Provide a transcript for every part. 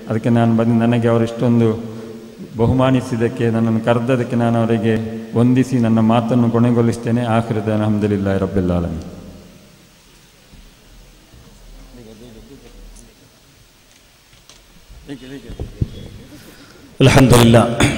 ಅದಕ್ಕೆ ನಾನು ಬಂದು ನನಗೆ ಅವರು ಇಷ್ಟೊಂದು ಬಹುಮಾನಿಸಿದ್ದಕ್ಕೆ ನನ್ನನ್ನು ಕರೆದದಕ್ಕೆ ನಾನು ಅವರಿಗೆ ವಂದಿಸಿ ನನ್ನ ಮಾತನ್ನು ಕೊನೆಗೊಳಿಸ್ತೇನೆ ಆಖಿರದ ಅಹಮದುಲಿಲ್ಲ ರಬ್ಬಿಲ್ಲಾಲಮಿ ಅಲ್ಹಮ್ದುಲಿಲ್ಲ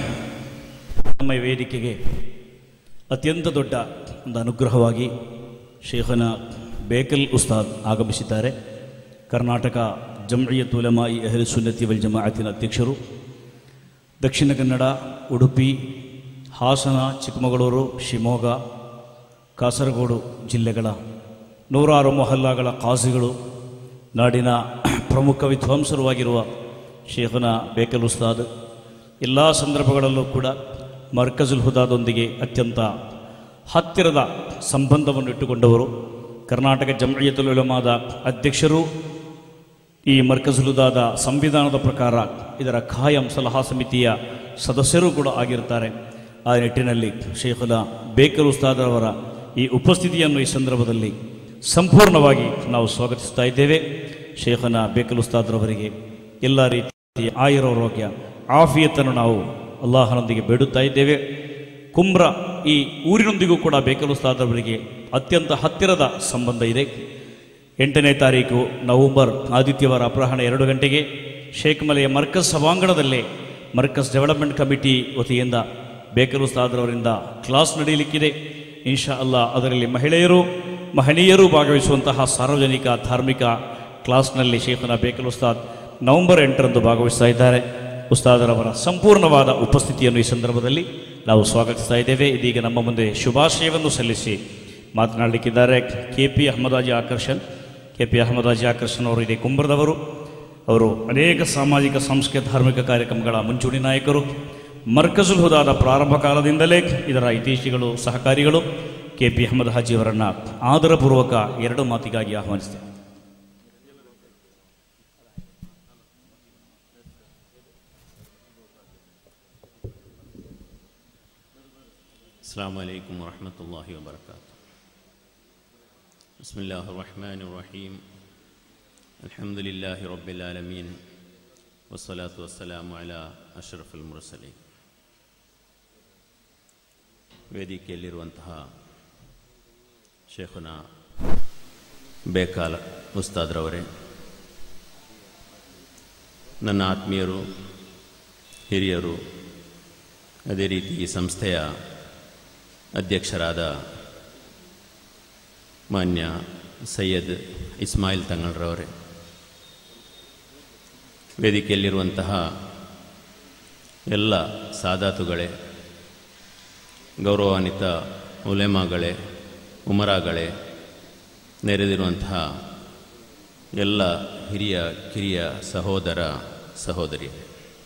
ನಮ್ಮ ಈ ವೇದಿಕೆಗೆ ಅತ್ಯಂತ ದೊಡ್ಡ ಒಂದು ಅನುಗ್ರಹವಾಗಿ ಶೇಖನ ಬೇಕಲ್ ಉಸ್ತಾದ್ ಆಗಮಿಸಿದ್ದಾರೆ ಕರ್ನಾಟಕ ಜಮ್ಇಯತ್ ಉಲಮಾಯಿ ಅಹ್ಲು ಸುನ್ನತಿ ವಲ್ ಜಮಾಅತಿನ ಅಧ್ಯಕ್ಷರು ದಕ್ಷಿಣ ಕನ್ನಡ ಉಡುಪಿ ಹಾಸನ ಚಿಕ್ಕಮಗಳೂರು ಶಿವಮೊಗ್ಗ ಕಾಸರಗೋಡು ಜಿಲ್ಲೆಗಳ ನೂರಾರು ಮೊಹಲ್ಲಾಗಳ ಕಾಜಿಗಳು ನಾಡಿನ ಪ್ರಮುಖ ವಿದ್ವಾಂಸರು ಶೇಖನ ಬೇಕಲ್ ಉಸ್ತಾದ್ ಎಲ್ಲ ಸಂದರ್ಭಗಳಲ್ಲೂ ಕೂಡ ಮರ್ಕಜುಲ್ ಹುದಾದೊಂದಿಗೆ ಅತ್ಯಂತ ಹತ್ತಿರದ ಸಂಬಂಧವನ್ನು ಇಟ್ಟುಕೊಂಡವರು ಕರ್ನಾಟಕ ಜಮ್ಇಯತುಲ್ ಉಲಮಾದ ಅಧ್ಯಕ್ಷರು ಈ ಮರ್ಕಜುಲ್ ಹುದಾದ ಸಂವಿಧಾನದ ಪ್ರಕಾರ ಇದರ ಖಾಯಂ ಸಲಹಾ ಸಮಿತಿಯ ಸದಸ್ಯರು ಕೂಡ ಆಗಿರ್ತಾರೆ ಆ ನಿಟ್ಟಿನಲ್ಲಿ ಶೇಖುಲ ಬೇಕಲ್ ಉಸ್ತಾದರವರ ಈ ಉಪಸ್ಥಿತಿಯನ್ನು ಈ ಸಂದರ್ಭದಲ್ಲಿ ಸಂಪೂರ್ಣವಾಗಿ ನಾವು ಸ್ವಾಗತಿಸ್ತಾ ಇದ್ದೇವೆ ಶೇಖನ ಬೇಕಲ್ ಉಸ್ತಾದರವರಿಗೆ ಎಲ್ಲ ರೀತಿಯ ಆಯುರಾರೋಗ್ಯ ಆಫಿಯತ್ತನ್ನು ನಾವು ಅಲ್ಲಾಹನೊಂದಿಗೆ ಬೇಡುತ್ತಾ ಇದ್ದೇವೆ ಕುಮ್ರ ಈ ಊರಿನೊಂದಿಗೂ ಕೂಡ ಬೇಕಲ್ ಉಸ್ತಾದರವರಿಗೆ ಅತ್ಯಂತ ಹತ್ತಿರದ ಸಂಬಂಧ ಇದೆ ಎಂಟನೇ ತಾರೀಕು ನವೆಂಬರ್ ಆದಿತ್ಯವಾರ ಅಪರಾಹ್ನ ಎರಡು ಗಂಟೆಗೆ ಶೇಖ್ ಮಲೆಯ ಮರ್ಕಸ್ ಸಭಾಂಗಣದಲ್ಲೇ ಮರ್ಕಸ್ ಡೆವಲಪ್ಮೆಂಟ್ ಕಮಿಟಿ ವತಿಯಿಂದ ಬೇಕಲ್ ಉಸ್ತಾದ್ರವರಿಂದ ಕ್ಲಾಸ್ ನಡೆಯಲಿಕ್ಕಿದೆ ಇನ್ಶಾ ಅಲ್ಲಾ ಅದರಲ್ಲಿ ಮಹಿಳೆಯರು ಮಹನೀಯರು ಭಾಗವಹಿಸುವಂತಹ ಸಾರ್ವಜನಿಕ ಧಾರ್ಮಿಕ ಕ್ಲಾಸ್ನಲ್ಲಿ ಶೇಖನ ಬೇಕಲ್ ಉಸ್ತಾದ್ ನವೆಂಬರ್ ಎಂಟರಂದು ಭಾಗವಹಿಸ್ತಾ ಇದ್ದಾರೆ ಉಸ್ತಾದರವರ ಸಂಪೂರ್ಣವಾದ ಉಪಸ್ಥಿತಿಯನ್ನು ಈ ಸಂದರ್ಭದಲ್ಲಿ ನಾವು ಸ್ವಾಗತಿಸ್ತಾ ಇದ್ದೇವೆ ಇದೀಗ ನಮ್ಮ ಮುಂದೆ ಶುಭಾಶಯವನ್ನು ಸಲ್ಲಿಸಿ ಮಾತನಾಡಲಿಕ್ಕಿದ್ದಾರೆ ಕೆ ಪಿ ಅಹಮದಾಜಿ ಆಕರ್ಷಣ್ ಕೆ ಪಿ ಅಹಮದಾಜಿ ಆಕರ್ಷಣ್ ಅವರು ಇದೇ ಕುಂಬ್ರದವರು ಅವರು ಅನೇಕ ಸಾಮಾಜಿಕ ಸಾಂಸ್ಕೃತಿಕ ಧಾರ್ಮಿಕ ಕಾರ್ಯಕ್ರಮಗಳ ಮುಂಚೂಣಿ ನಾಯಕರು ಮರ್ಕಜುಲ್ ಹುದಾದ ಪ್ರಾರಂಭ ಕಾಲದಿಂದಲೇ ಇದರ ಇತಿಶಿಗಳು ಸಹಕಾರಿಗಳು ಕೆ ಪಿ ಅಹಮದ್ ಹಾಜಿಯವರನ್ನು ಆದರಪೂರ್ವಕ ಎರಡು ಮಾತಿಗಾಗಿ ಆಹ್ವಾನಿಸ್ತೇನೆ السلام عليكم ورحمة الله وبركاته بسم الله الرحمن الرحيم الحمد لله رب العالمين والصلاة والسلام على أشرف المرسلين ವೇದಿಕೆಯಲ್ಲಿರುವಂತಹ ಶೇಖುನ ಬೇಕಾಲ ಉಸ್ತಾದ್ರವರೇ ನನ್ನ ಆತ್ಮೀಯರು ಹಿರಿಯರು ಅದೇ ರೀತಿ ಈ ಸಂಸ್ಥೆಯ ಅಧ್ಯಕ್ಷರಾದ ಮಾನ್ಯ ಸೈಯದ್ ಇಸ್ಮಾಯಿಲ್ ತಂಗಳ್ರವರೇ ವೇದಿಕೆಯಲ್ಲಿರುವಂತಹ ಎಲ್ಲ ಸಾದಾತುಗಳೇ ಗೌರವಾನ್ವಿತ ಉಲೆಮಾಗಳೇ ಉಮರಾಗಳೇ ನೆರೆದಿರುವಂತಹ ಎಲ್ಲ ಹಿರಿಯ ಕಿರಿಯ ಸಹೋದರ ಸಹೋದರಿಯರೇ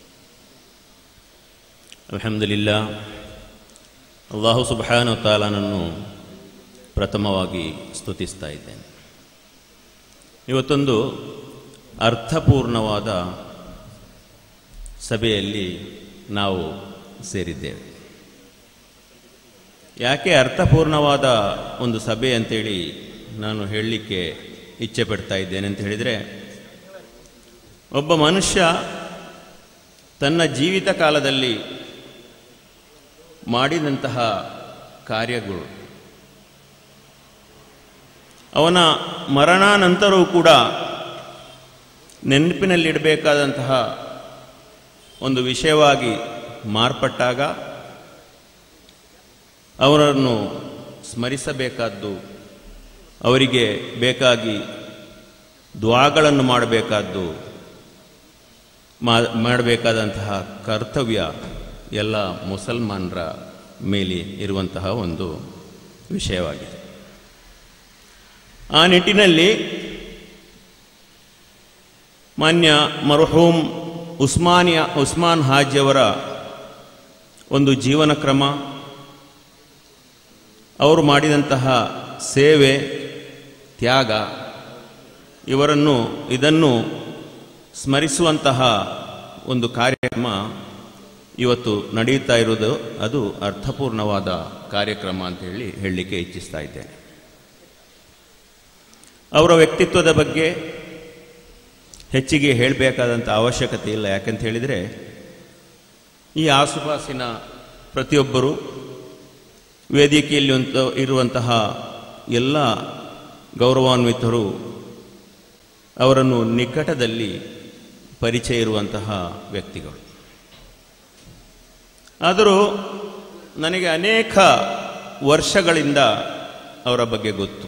ಅಲ್ಹಮ್ದುಲಿಲ್ಲಾ ಅಲ್ಲಾಹು ಸುಬಹಾನು ತಾಲಾನನ್ನು ಪ್ರಥಮವಾಗಿ ಸ್ತುತಿಸ್ತಾ ಇದ್ದೇನೆ ಇವತ್ತೊಂದು ಅರ್ಥಪೂರ್ಣವಾದ ಸಭೆಯಲ್ಲಿ ನಾವು ಸೇರಿದ್ದೇವೆ ಯಾಕೆ ಅರ್ಥಪೂರ್ಣವಾದ ಒಂದು ಸಭೆ ಅಂತೇಳಿ ನಾನು ಹೇಳಲಿಕ್ಕೆ ಇಚ್ಛೆ ಪಡ್ತಾ ಇದ್ದೇನೆ ಅಂತ ಹೇಳಿದರೆ ಒಬ್ಬ ಮನುಷ್ಯ ತನ್ನ ಜೀವಿತ ಕಾಲದಲ್ಲಿ ಮಾಡಿದಂತಹ ಕಾರ್ಯಗಳು ಅವನ ಮರಣಾನಂತರವೂ ಕೂಡ ನೆನಪಿನಲ್ಲಿಡಬೇಕಾದಂತಹ ಒಂದು ವಿಷಯವಾಗಿ ಮಾರ್ಪಟ್ಟಾಗ ಅವರನ್ನು ಸ್ಮರಿಸಬೇಕಾದ್ದು ಅವರಿಗೆ ಬೇಕಾಗಿ ದ್ವಾಗಳನ್ನು ಮಾಡಬೇಕಾದ್ದು ಮಾ ಮಾಡಬೇಕಾದಂತಹ ಕರ್ತವ್ಯ ಎಲ್ಲ ಮುಸಲ್ಮಾನರ ಮೇಲೆ ಇರುವಂತಹ ಒಂದು ವಿಷಯವಾಗಿದೆ ಆ ನಿಟ್ಟಿನಲ್ಲಿ ಮಾನ್ಯ ಮರ್ಹೂಮ್ ಉಸ್ಮಾನಿಯ ಉಸ್ಮಾನ್ ಹಾಜಿಯವರ ಒಂದು ಜೀವನ ಕ್ರಮ ಅವರು ಮಾಡಿದಂತಹ ಸೇವೆ ತ್ಯಾಗ ಇವರನ್ನು ಇದನ್ನು ಸ್ಮರಿಸುವಂತಹ ಒಂದು ಕಾರ್ಯಕ್ರಮ ಇವತ್ತು ನಡೆಯುತ್ತಾ ಇರುವುದು ಅದು ಅರ್ಥಪೂರ್ಣವಾದ ಕಾರ್ಯಕ್ರಮ ಅಂತ ಹೇಳಿ ಹೇಳಲಿಕ್ಕೆ ಇಚ್ಛಿಸ್ತಾ ಇದ್ದೇನೆ ಅವರ ವ್ಯಕ್ತಿತ್ವದ ಬಗ್ಗೆ ಹೆಚ್ಚಿಗೆ ಹೇಳಬೇಕಾದಂಥ ಅವಶ್ಯಕತೆ ಇಲ್ಲ ಯಾಕಂತ ಹೇಳಿದರೆ ಈ ಆಸುಪಾಸಿನ ಪ್ರತಿಯೊಬ್ಬರು ವೇದಿಕೆಯಲ್ಲಿ ಒಂತ- ಇರುವಂತಹ ಎಲ್ಲ ಗೌರವಾನ್ವಿತರು ಅವರನ್ನು ನಿಕಟದಲ್ಲಿ ಪರಿಚಯ ಇರುವಂತಹ ವ್ಯಕ್ತಿಗಳು ಆದರೂ ನನಗೆ ಅನೇಕ ವರ್ಷಗಳಿಂದ ಅವರ ಬಗ್ಗೆ ಗೊತ್ತು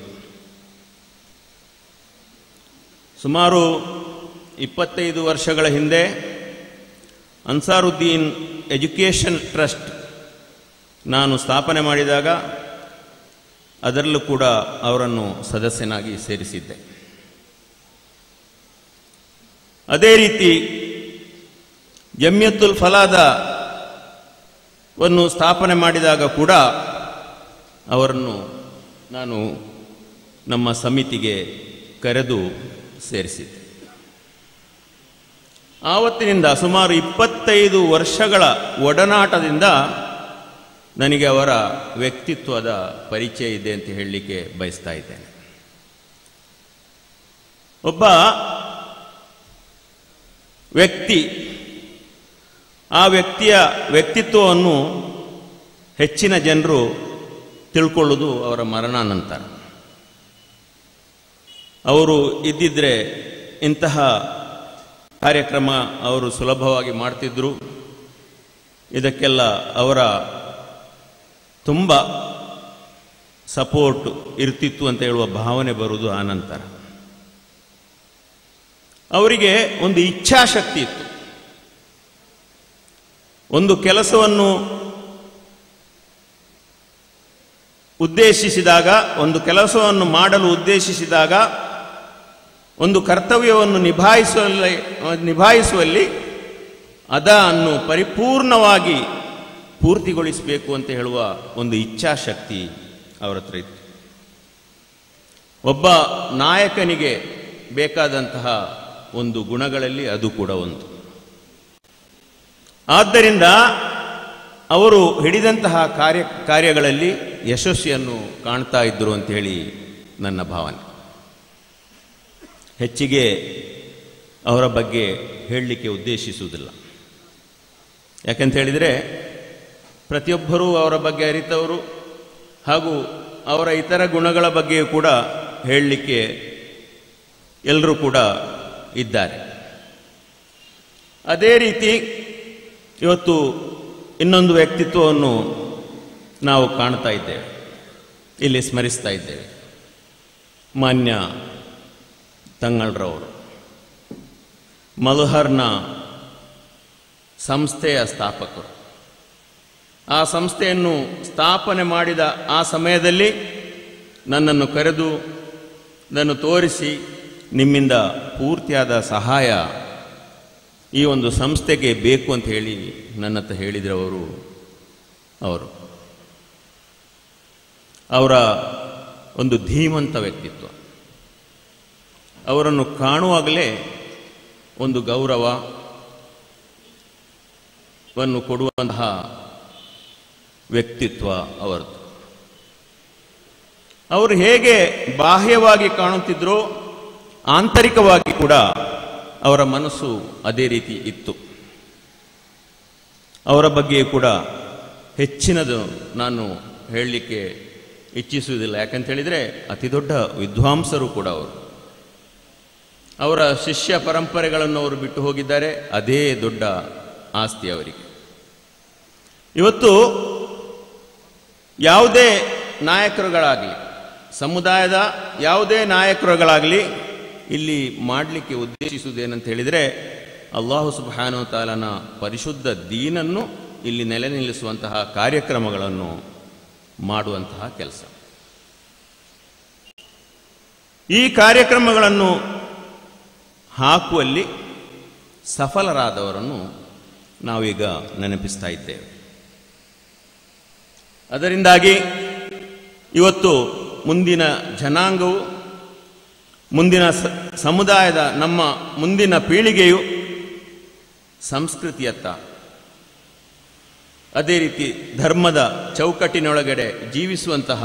ಸುಮಾರು ಇಪ್ಪತ್ತೈದು ವರ್ಷಗಳ ಹಿಂದೆ ಅನ್ಸಾರುದ್ದೀನ್ ಎಜುಕೇಷನ್ ಟ್ರಸ್ಟ್ ನಾನು ಸ್ಥಾಪನೆ ಮಾಡಿದಾಗ ಅದರಲ್ಲೂ ಕೂಡ ಅವರನ್ನು ಸದಸ್ಯನಾಗಿ ಸೇರಿಸಿದ್ದೆ ಅದೇ ರೀತಿ ಜಮಿಯತ್ತುಲ್ ಫಲಾದ ವನ್ನು ಸ್ಥಾಪನೆ ಮಾಡಿದಾಗ ಕೂಡ ಅವರನ್ನು ನಾನು ನಮ್ಮ ಸಮಿತಿಗೆ ಕರೆದು ಸೇರಿಸಿದ್ದೆ ಆವತ್ತಿನಿಂದ ಸುಮಾರು ಇಪ್ಪತ್ತೈದು ವರ್ಷಗಳ ಒಡನಾಟದಿಂದ ನನಗೆ ಅವರ ವ್ಯಕ್ತಿತ್ವದ ಪರಿಚಯ ಇದೆ ಅಂತ ಹೇಳಲಿಕ್ಕೆ ಬಯಸ್ತಾ ಇದ್ದೇನೆ ಒಬ್ಬ ವ್ಯಕ್ತಿ ಆ ವ್ಯಕ್ತಿಯ ವ್ಯಕ್ತಿತ್ವವನ್ನು ಹೆಚ್ಚಿನ ಜನರು ತಿಳ್ಕೊಳ್ಳೋದು ಅವರ ಮರಣಾನಂತರ ಅವರು ಇದ್ದಿದ್ರೆ ಇಂತಹ ಕಾರ್ಯಕ್ರಮ ಅವರು ಸುಲಭವಾಗಿ ಮಾಡ್ತಿದ್ರು ಇದಕ್ಕೆಲ್ಲ ಅವರ ತುಂಬ ಸಪೋರ್ಟ್ ಇರ್ತಿತ್ತು ಅಂತ ಹೇಳುವ ಭಾವನೆ ಬರುವುದು ಆ ನಂತರ ಅವರಿಗೆ ಒಂದು ಇಚ್ಛಾಶಕ್ತಿ ಇತ್ತು ಒಂದು ಕೆಲಸವನ್ನು ಉದ್ದೇಶಿಸಿದಾಗ ಒಂದು ಕೆಲಸವನ್ನು ಮಾಡಲು ಉದ್ದೇಶಿಸಿದಾಗ ಒಂದು ಕರ್ತವ್ಯವನ್ನು ನಿಭಾಯಿಸುವಲ್ಲಿ ನಿಭಾಯಿಸುವಲ್ಲಿ ಅದನ್ನು ಪರಿಪೂರ್ಣವಾಗಿ ಪೂರ್ತಿಗೊಳಿಸಬೇಕು ಅಂತ ಹೇಳುವ ಒಂದು ಇಚ್ಛಾಶಕ್ತಿ ಅವರ ಹತ್ರ ಇತ್ತು ಒಬ್ಬ ನಾಯಕನಿಗೆ ಬೇಕಾದಂತಹ ಒಂದು ಗುಣಗಳಲ್ಲಿ ಅದು ಕೂಡ ಒಂದು ಆದ್ದರಿಂದ ಅವರು ಹಿಡಿದಂತಹ ಕಾರ್ಯ ಕಾರ್ಯಗಳಲ್ಲಿ ಯಶಸ್ವಿಯನ್ನು ಕಾಣ್ತಾ ಇದ್ದರು ಅಂತ ಹೇಳಿ ನನ್ನ ಭಾವನೆ ಹೆಚ್ಚಿಗೆ ಅವರ ಬಗ್ಗೆ ಹೇಳಲಿಕ್ಕೆ ಉದ್ದೇಶಿಸುವುದಿಲ್ಲ ಯಾಕಂತ ಹೇಳಿದರೆ ಪ್ರತಿಯೊಬ್ಬರೂ ಅವರ ಬಗ್ಗೆ ಅರಿತವರು ಹಾಗೂ ಅವರ ಇತರ ಗುಣಗಳ ಬಗ್ಗೆಯೂ ಕೂಡ ಹೇಳಲಿಕ್ಕೆ ಎಲ್ಲರೂ ಕೂಡ ಇದ್ದಾರೆ ಅದೇ ರೀತಿ ಇವತ್ತು ಇನ್ನೊಂದು ವ್ಯಕ್ತಿತ್ವವನ್ನು ನಾವು ಕಾಣ್ತಾ ಇದ್ದೇವೆ ಇಲ್ಲಿ ಸ್ಮರಿಸ್ತಾ ಇದ್ದೇವೆ ಮಾನ್ಯ ತಂಗಳ್ರವರು ಮಲ್ಹರ್ನ ಸಂಸ್ಥೆಯ ಸ್ಥಾಪಕರು ಆ ಸಂಸ್ಥೆಯನ್ನು ಸ್ಥಾಪನೆ ಮಾಡಿದ ಆ ಸಮಯದಲ್ಲಿ ನನ್ನನ್ನು ಕರೆದು ನನ್ನು ತೋರಿಸಿ ನಿಮ್ಮಿಂದ ಪೂರ್ತಿಯಾದ ಸಹಾಯ ಈ ಒಂದು ಸಂಸ್ಥೆಗೆ ಬೇಕು ಅಂತ ಹೇಳಿ ನನ್ನ ಹತ್ರ ಹೇಳಿದ್ರವರು ಅವರು ಅವರ ಒಂದು ಧೀಮಂತ ವ್ಯಕ್ತಿತ್ವ ಅವರನ್ನು ಕಾಣುವಾಗಲೇ ಒಂದು ಗೌರವವನ್ನು ಕೊಡುವಂತಹ ವ್ಯಕ್ತಿತ್ವ ಅವರದ್ದು ಅವರು ಹೇಗೆ ಬಾಹ್ಯವಾಗಿ ಕಾಣುತ್ತಿದ್ರೋ ಆಂತರಿಕವಾಗಿ ಕೂಡ ಅವರ ಮನಸ್ಸು ಅದೇ ರೀತಿ ಇತ್ತು ಅವರ ಬಗ್ಗೆ ಕೂಡ ಹೆಚ್ಚಿನದು ನಾನು ಹೇಳಲಿಕ್ಕೆ ಇಚ್ಛಿಸುವುದಿಲ್ಲ ಯಾಕಂತ ಹೇಳಿದರೆ ಅತಿ ದೊಡ್ಡ ವಿದ್ವಾಂಸರು ಕೂಡ ಅವರು ಅವರ ಶಿಷ್ಯ ಪರಂಪರೆಗಳನ್ನು ಅವರು ಬಿಟ್ಟು ಹೋಗಿದ್ದಾರೆ ಅದೇ ದೊಡ್ಡ ಆಸ್ತಿ ಅವರಿಗೆ ಇವತ್ತು ಯಾವುದೇ ನಾಯಕರುಗಳಾಗಲಿ ಸಮುದಾಯದ ಯಾವುದೇ ನಾಯಕರುಗಳಾಗಲಿ ಇಲ್ಲಿ ಮಾಡಲಿಕ್ಕೆ ಉದ್ದೇಶಿಸುವುದೇನಂತ ಹೇಳಿದರೆ ಅಲ್ಲಾಹು ಸುಬ್ಹಾನು ತಾಲನ ಪರಿಶುದ್ಧ ದೀನನ್ನು ಇಲ್ಲಿ ನೆಲೆ ನಿಲ್ಲಿಸುವಂತಹ ಕಾರ್ಯಕ್ರಮಗಳನ್ನು ಮಾಡುವಂತಹ ಕೆಲಸ ಈ ಕಾರ್ಯಕ್ರಮಗಳನ್ನು ಹಾಕುವಲ್ಲಿ ಸಫಲರಾದವರನ್ನು ನಾವೀಗ ನೆನಪಿಸ್ತಾ ಇದ್ದೇವೆ ಅದರಿಂದಾಗಿ ಇವತ್ತು ಮುಂದಿನ ಜನಾಂಗವು ಮುಂದಿನ ಸ- ಸಮುದಾಯದ ನಮ್ಮ ಮುಂದಿನ ಪೀಳಿಗೆಯು ಸಂಸ್ಕೃತಿಯತ್ತ ಅದೇ ರೀತಿ ಧರ್ಮದ ಚೌಕಟ್ಟಿನೊಳಗಡೆ ಜೀವಿಸುವಂತಹ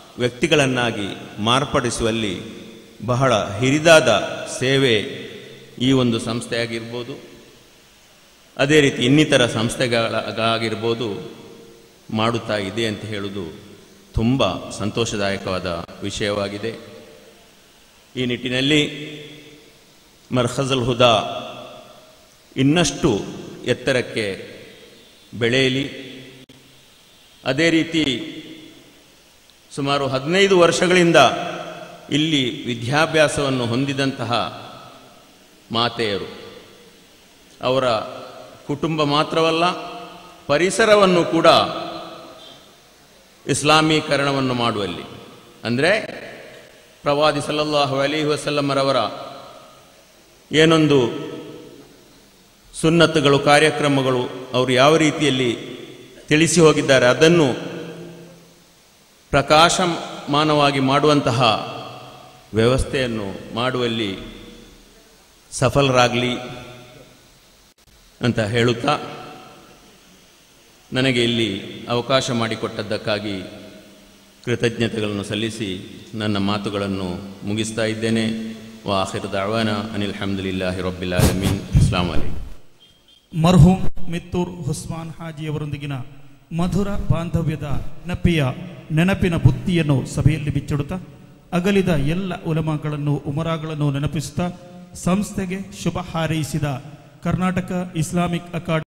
ವ್ಯಕ್ತಿಗಳನ್ನಾಗಿ ಮಾರ್ಪಡಿಸುವಲ್ಲಿ ಬಹಳ ಹಿರಿದಾದ ಸೇವೆ ಈ ಒಂದು ಸಂಸ್ಥೆ ಆಗಿರ್ಬೋದು ಅದೇ ರೀತಿ ಇನ್ನಿತರ ಸಂಸ್ಥೆಗಳಾಗಿರ್ಬೋದು ಮಾಡುತ್ತಾ ಇದೆ ಅಂತ ಹೇಳುವುದು ತುಂಬ ಸಂತೋಷದಾಯಕವಾದ ವಿಷಯವಾಗಿದೆ ಈ ನಿಟ್ಟಿನಲ್ಲಿ ಮರ್ಹಜಲ್ ಹುದಾ ಇನ್ನಷ್ಟು ಎತ್ತರಕ್ಕೆ ಬೆಳೆಯಲಿ ಅದೇ ರೀತಿ ಸುಮಾರು ಹದಿನೈದು ವರ್ಷಗಳಿಂದ ಇಲ್ಲಿ ವಿದ್ಯಾಭ್ಯಾಸವನ್ನು ಹೊಂದಿದಂತಹ ಮಾತೆಯರು ಅವರ ಕುಟುಂಬ ಮಾತ್ರವಲ್ಲ ಪರಿಸರವನ್ನು ಕೂಡ ಇಸ್ಲಾಮೀಕರಣವನ್ನು ಮಾಡುವಲ್ಲಿ ಅಂದರೆ ಪ್ರವಾದಿ ಸಲ್ಲಲ್ಲಾಹು ಅಲಿ ವಸಲ್ಲಮರವರ ಏನೊಂದು ಸುನ್ನತ್ತುಗಳು ಕಾರ್ಯಕ್ರಮಗಳು ಅವರು ಯಾವ ರೀತಿಯಲ್ಲಿ ತಿಳಿಸಿ ಹೋಗಿದ್ದಾರೆ ಅದನ್ನು ಪ್ರಕಾಶಮಾನವಾಗಿ ಮಾಡುವಂತಹ ವ್ಯವಸ್ಥೆಯನ್ನು ಮಾಡುವಲ್ಲಿ ಸಫಲರಾಗಲಿ ಅಂತ ಹೇಳುತ್ತಾ ನನಗೆ ಇಲ್ಲಿ ಅವಕಾಶ ಮಾಡಿಕೊಟ್ಟದ್ದಕ್ಕಾಗಿ ಕೃತಜ್ಞತೆಗಳನ್ನು ಸಲ್ಲಿಸಿ ನನ್ನ ಮಾತುಗಳನ್ನು ಮುಗಿಸ್ತಾ ಇದ್ದೇನೆ ವಾಹಿರ್ ದಾವಾನ ಅನಿಲ್ ಹಮ್ದುಲಿಲ್ಲಾಹಿ ರಬ್ಬಿಲ್ ಆಲಮೀನ್ ಅಸ್ಲಾಂ ವಲೈಕುಂ ಮರ್ಹೂಮ್ ಮಿತ್ತೂರ್ ಹುಸ್ಮಾನ್ ಹಾಜಿಯವರೊಂದಿಗಿನ ಮಧುರ ಬಾಂಧವ್ಯದ ನೆನಪಿಯ ನೆನಪಿನ ಬುತ್ತಿಯನ್ನು ಸಭೆಯಲ್ಲಿ ಬಿಚ್ಚಿಡುತ್ತಾ ಅಗಲಿದ ಎಲ್ಲ ಉಲಮಾಗಳನ್ನು ಉಮರಾಗಳನ್ನು ನೆನಪಿಸುತ್ತಾ ಸಂಸ್ಥೆಗೆ ಶುಭ ಹಾರೈಸಿದ ಕರ್ನಾಟಕ ಇಸ್ಲಾಮಿಕ್ ಅಕಾಡೆಮಿ